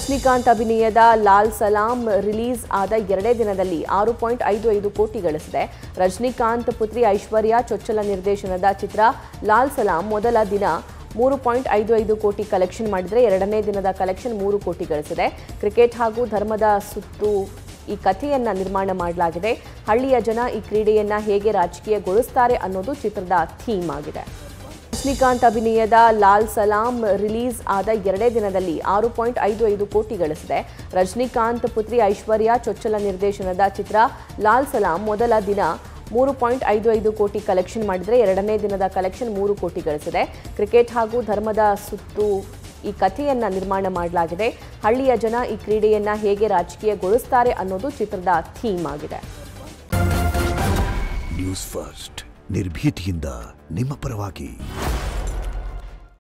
ರಜನಿಕಾಂತ್ ಅಭಿನಯದ ಲಾಲ್ ಸಲಾಂ ರಿಲೀಸ್ ಆದ ಎರಡೇ ದಿನದಲ್ಲಿ ಆರು ಪಾಯಿಂಟ್ ಐದು ಐದು ಕೋಟಿ ಗಳಿಸಿದೆ ರಜನಿಕಾಂತ್ ಪುತ್ರಿ ಐಶ್ವರ್ಯ ಚೊಚ್ಚಲ ನಿರ್ದೇಶನದ ಚಿತ್ರ ಲಾಲ್ ಸಲಾಂ ಮೊದಲ ದಿನ ಮೂರು ಪಾಯಿಂಟ್ ಐದು ಐದು ಕೋಟಿ ಕಲೆಕ್ಷನ್ ಮಾಡಿದರೆ ಎರಡನೇ ದಿನದ ಕಲೆಕ್ಷನ್ ಮೂರು ಕೋಟಿ ಗಳಿಸಿದೆ ಕ್ರಿಕೆಟ್ ಹಾಗೂ ಧರ್ಮದ ಸುತ್ತು ಈ ಕಥೆಯನ್ನ ನಿರ್ಮಾಣ ಮಾಡಲಾಗಿದೆ ಹಳ್ಳಿಯ ಜನ ಈ ಕ್ರೀಡೆಯನ್ನ ಹೇಗೆ ರಾಜಕೀಯಗೊಳಿಸ್ತಾರೆ ಅನ್ನೋದು ಚಿತ್ರದ ಥೀಮ್ ಆಗಿದೆ ರಜನಿಕಾಂತ್ ಅಭಿನಯದ ಲಾಲ್ ಸಲಾಂ ರಿಲೀಸ್ ಆದ ಎರಡೇ ದಿನದಲ್ಲಿ ಆರು ಪಾಯಿಂಟ್ ಐದು ಐದು ಕೋಟಿ ಗಳಿಸಿದೆ ರಜನಿಕಾಂತ್ ಪುತ್ರಿ ಐಶ್ವರ್ಯ ಚೊಚ್ಚಲ ನಿರ್ದೇಶನದ ಚಿತ್ರ ಲಾಲ್ ಸಲಾಂ ಮೊದಲ ದಿನ ಮೂರು ಪಾಯಿಂಟ್ ಐದು ಐದು ಕೋಟಿ ಕಲೆಕ್ಷನ್ ಮಾಡಿದರೆ ಎರಡನೇ ದಿನದ ಕಲೆಕ್ಷನ್ ಮೂರು ಕೋಟಿ ಗಳಿಸಿದೆ ಕ್ರಿಕೆಟ್ ಹಾಗೂ ಧರ್ಮದ ಸುತ್ತು ಈ ಕಥೆಯನ್ನ ನಿರ್ಮಾಣ ಮಾಡಲಾಗಿದೆ ಹಳ್ಳಿಯ ಜನ ಈ ಕ್ರೀಡೆಯನ್ನ ಹೇಗೆ ರಾಜಕೀಯಗೊಳಿಸ್ತಾರೆ ಅನ್ನೋದು ಚಿತ್ರದ ಥೀಮ್ ಆಗಿದೆ ನ್ಯೂಸ್ ಫಸ್ಟ್ ನಿರ್ಭೀತಿಯಿಂದ ನಿಮ್ಮ ಪರವಾಗಿ